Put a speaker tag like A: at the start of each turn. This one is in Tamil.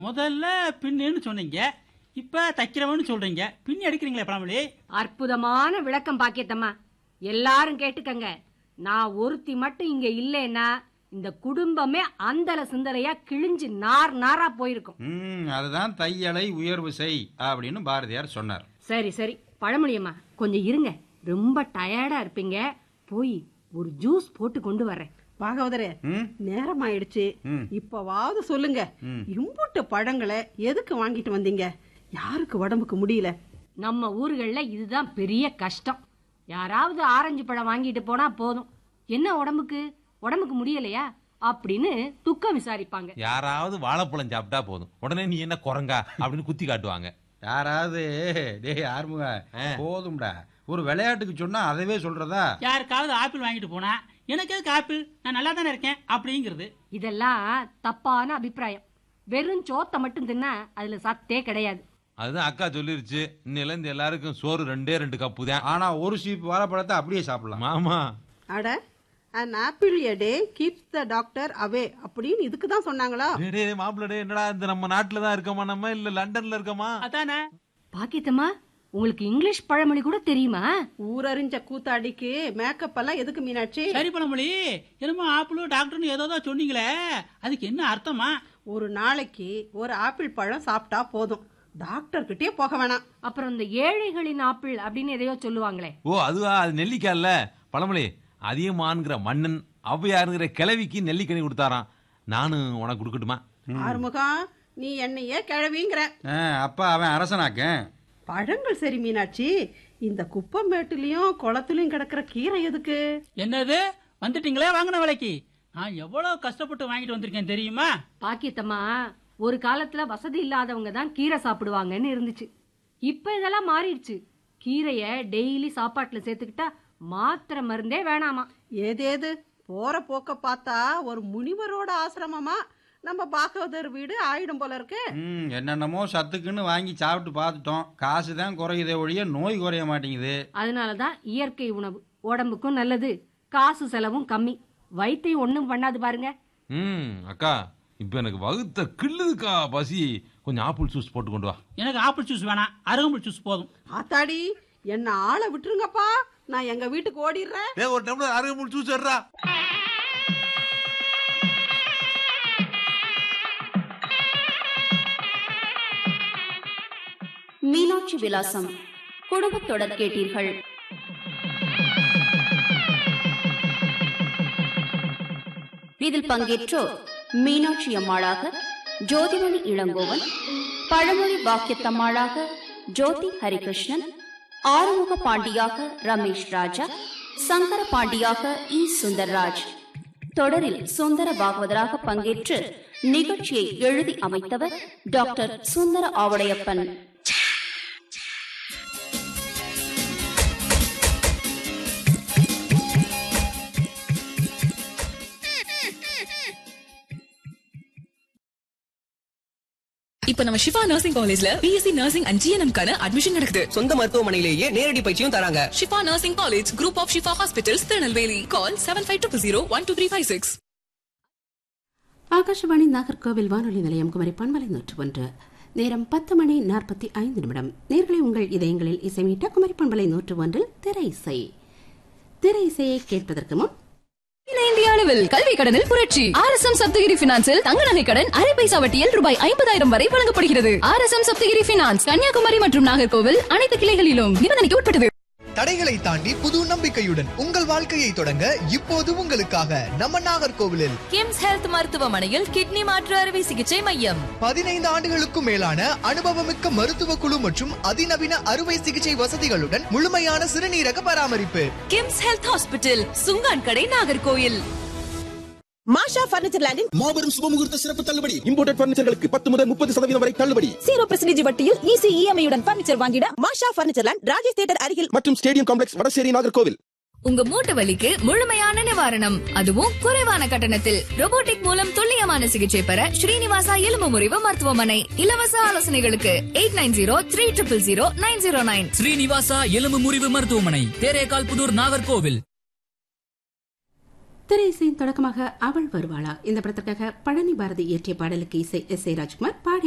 A: முதல்ல பின்னுன்னு சொன்னீங்க இப்ப தைக்கிறவன்னு சொல்றீங்க பின்னி அடிக்கிறீங்களே பழமொழி
B: அற்புதமான விளக்கம் பாக்கியத்தம்மா எல்லாரும் கேட்டுக்கங்க நான் ஒருத்தி மட்டும் இங்க இல்லைன்னா இந்த குடும்பமே அந்தல சிந்தலையா கிழிஞ்சு நார் நாரா போயிருக்கும்
C: ம் அதுதான் தையலை உயர்வு செய் அப்படின்னு பாரதியார் சொன்னார்
B: சரி சரி பழமொழியம்மா கொஞ்சம் இருங்க ரொம்ப டயர்டா இருப்பீங்க போய் ஒரு ஜூஸ் போட்டு கொண்டு வரேன்
D: பாகவதரே
C: ம்
D: நேரம் ஆயிடுச்சு
C: ம்.
D: இப்பவாவது சொல்லுங்க
C: ம்.
D: இம்புட்டு பழங்களை எதுக்கு வாங்கிட்டு வந்தீங்க யாருக்கு உடம்புக்கு முடியல
B: நம்ம ஊர்கள்ல இதுதான் பெரிய கஷ்டம் யாராவது ஆரஞ்சு பழம் வாங்கிட்டு போனா போதும் என்ன உடம்புக்கு உடம்புக்கு முடியலையா அப்படின்னு துக்கம் விசாரிப்பாங்க
E: யாராவது வாழைப்பழம் சாப்பிட்டா போதும் உடனே நீ என்ன குரங்கா அப்படின்னு குத்தி காட்டுவாங்க
C: யாராவது டேய் ஆறுமுக போதும்டா ஒரு விளையாட்டுக்கு சொன்னா அதவே சொல்றதா
A: யாருக்காவது ஆப்பிள் வாங்கிட்டு போனா எனக்கு எதுக்கு ஆப்பிள் நான் நல்லா தானே இருக்கேன் அப்படிங்கிறது
B: இதெல்லாம் தப்பான அபிப்பிராயம் வெறும் சோத்தை மட்டும் தின்னா அதுல சத்தே கிடையாது
E: அதுதான் அக்கா சொல்லிருச்சு இன்னையில இருந்து எல்லாருக்கும் சோறு ரெண்டே ரெண்டு கப்பு தான்
C: ஆனா ஒரு சீப் வாழைப்பழத்தை அப்படியே சாப்பிடலாம்
E: மாமா
D: அட an apple a day keeps the doctor away அப்படின்னு இதுக்கு தான் சொன்னாங்களா
E: டேய், டேய், மாப்பிள்ளை டேய், என்னடா இந்த நம்ம நாட்டுல தான் இருக்கோமா நம்ம இல்ல லண்டன்ல இருக்கோமா
A: அதானே
B: பாக்கியத்தம்மா உங்களுக்கு இங்கிலீஷ் பழமொழி கூட தெரியுமா
D: ஊரறிஞ்ச கூத்தாடிக்கு மேக்கப் எல்லாம் எதுக்கு மீனாட்சி
A: சரி பழமொழி என்னமோ ஆப்பிளும் டாக்டர்னு ஏதோ தான் சொன்னீங்களே அதுக்கு என்ன அர்த்தமா
D: ஒரு நாளைக்கு ஒரு ஆப்பிள் பழம் சாப்பிட்டா போதும் டாக்டர் கிட்டே போக வேணாம்
B: அப்புறம் இந்த ஏழைகளின் ஆப்பிள் அப்படின்னு எதையோ சொல்லுவாங்களே
E: ஓ அதுவா அது நெல்லிக்காய் இல்ல பழமொழி அதிகமான்கிற மன்னன் ஔவையாருங்கிற கிழவிக்கு நெல்லிக்கனி கொடுத்தாராம் நானும் உனக்கு கொடுக்கட்டுமா
D: ஆறுமுகம் நீ என்னையே கிழவிங்கிற
C: ஆ, அப்பா அவன் அரசனாக்கேன்
D: பழங்கள் சரி மீனாட்சி இந்த குப்பமேட்டுலயும் குளத்துலயும் கிடக்குற கீரை எதுக்கு
A: என்னது வந்துட்டீங்களே வாங்கின விலைக்கு நான் எவ்வளவு கஷ்டப்பட்டு வாங்கிட்டு வந்திருக்கேன் தெரியுமா
B: பாக்கியத்தம்மா ஒரு காலத்துல வசதி இல்லாதவங்க தான் கீரை சாப்பிடுவாங்கன்னு இருந்துச்சு இப்ப இதெல்லாம் மாறிடுச்சு கீரைய டெய்லி சாப்பாட்டுல சேர்த்துக்கிட்டா மாத்திரை மருந்தே வேணாமா
D: ஏதேது போற போக்க பார்த்தா ஒரு முனிவரோட ஆசிரமமா நம்ம பாகவதர் வீடு ஆயிடும் போல இருக்கு
C: ம் என்னென்னமோ சத்துக்குன்னு வாங்கி சாப்பிட்டு பார்த்துட்டோம் காசு தான் குறையுதே ஒழிய நோய் குறைய மாட்டேங்குது
B: அதனாலதான் இயற்கை உணவு உடம்புக்கும் நல்லது காசு செலவும் கம்மி வைத்தியம் ஒண்ணும் பண்ணாது பாருங்க
E: ம் அக்கா இப்ப எனக்கு வகுத்த கிள்ளுதுக்கா பசி கொஞ்சம் ஆப்பிள் ஜூஸ் போட்டு கொண்டு வா
A: எனக்கு ஆப்பிள் ஜூஸ் வேணாம் அருகம்புல் ஜூஸ் போதும்
D: ஆத்தாடி என்ன ஆளை விட்டுருங்கப்பா நான் எங்க வீட்டுக்கு ஓடிடுறேன்
E: டேய் ஒரு டம்ளர் அருகம்புல் ஜூஸ் எடுறா
F: மீனாட்சி விலாசம் குடும்பத் தொடர் கேட்டீர்கள் இதில் பங்கேற்றோர் மீனாட்சி அம்மாளாக ஜோதிமணி இளங்கோவன் பழமொழி வாக்கியத்தம்மாளாக ஜோதி ஹரிகிருஷ்ணன் ஆறுமுக பாண்டியாக ரமேஷ் ராஜா சங்கர பாண்டியாக இ சுந்தர்ராஜ் தொடரில் சுந்தர பாகவதராக பங்கேற்று நிகழ்ச்சியை எழுதி அமைத்தவர் டாக்டர் சுந்தர ஆவடையப்பன்
G: இப்ப நம்ம ஷிஃபா நர்சிங் காலேஜ்ல பிஎஸ்சி நர்சிங் அண்ட் ஜிஎன்எம் கான அட்மிஷன் நடக்குது
H: சொந்த மருத்துவமனையிலேயே நேரடி பயிற்சியும் தராங்க
G: Shifa nursing college group of Shifa hospitals Tirunelveli call seven five two zero one two three five six
I: Akashvani Nagercoil வானொலி நிலையம் குமரி பண்பலை நூற்று ஒன்று நேரம் பத்து மணி நாற்பத்தி ஐந்து நிமிடம் நேர்களை உங்கள் இதயங்களில் இசைமீட்ட குமரி பண்பலை நூற்று ஒன்றில் திரை இசை திரை இசையை கேட்பதற்கு முன்
G: அகில இந்திய அளவில் கல்வி கடனில் புரட்சி ஆர் எஸ் எம் சப்தகிரி பினான்சில் தங்க நகை கடன் அரை பைசா வட்டியில் ரூபாய் ஐம்பதாயிரம் வரை வழங்கப்படுகிறது R S M Saptagiri finance Kanyakumari மற்றும் நாகர்கோவில் அனைத்து கிளைகளிலும் நிபந்தனைக்கு உட்பட்டது
J: தடைகளை தாண்டி புது நம்பிக்கையுடன் உங்கள் வாழ்க்கையை தொடங்க இப்போது உங்களுக்காக நம்ம நாகர்கோவிலில்
G: கிம்ஸ் ஹெல்த் மருத்துவமனையில் கிட்னி மாற்று அறுவை சிகிச்சை மையம்
J: பதினைந்து ஆண்டுகளுக்கும் மேலான அனுபவமிக்க மருத்துவ குழு மற்றும் அதிநவீன அறுவை சிகிச்சை வசதிகளுடன் முழுமையான சிறுநீரக பராமரிப்பு
G: கிம்ஸ் ஹெல்த் ஹாஸ்பிட்டல் சுங்கான் கடை நாகர்கோயில்
K: மாஷா பர்னிச்சர் லேண்டின்
L: மாபெரும் சுபமுகூர்த்த சிறப்பு தள்ளுபடி இம்போர்டட் பர்னிச்சர்களுக்கு பத்து முதல் முப்பது சதவீதம் வரை தள்ளுபடி
K: ஜீரோ பர்சன்டேஜ் வட்டியில் ஈஸி இஎம்ஐ உடன் பர்னிச்சர் வாங்கிட Masha furniture land Rajesh theatre அருகில்
L: மற்றும் ஸ்டேடியம் காம்ப்ளெக்ஸ் வடசேரி நாகர்கோவில்
G: உங்க மூட்டு வலிக்கு முழுமையான நிவாரணம் அதுவும் குறைவான கட்டணத்தில் robotic மூலம் துல்லியமான சிகிச்சை பெற ஸ்ரீனிவாசா எலும்பு முறிவு மருத்துவமனை இலவச ஆலோசனைகளுக்கு eight nine zero three triple zero nine zero nine
M: Srinivasa எலும்பு முறிவு மருத்துவமனை தேரேகால் புதூர் நாகர்கோவில்
I: திரை இசையின் தொடக்கமாக அவள் வருவாளா இந்த படத்திற்காக பழனி பாரதி இயற்றிய பாடலுக்கு இசை எஸ் ஏ ராஜ்குமார் பாடிய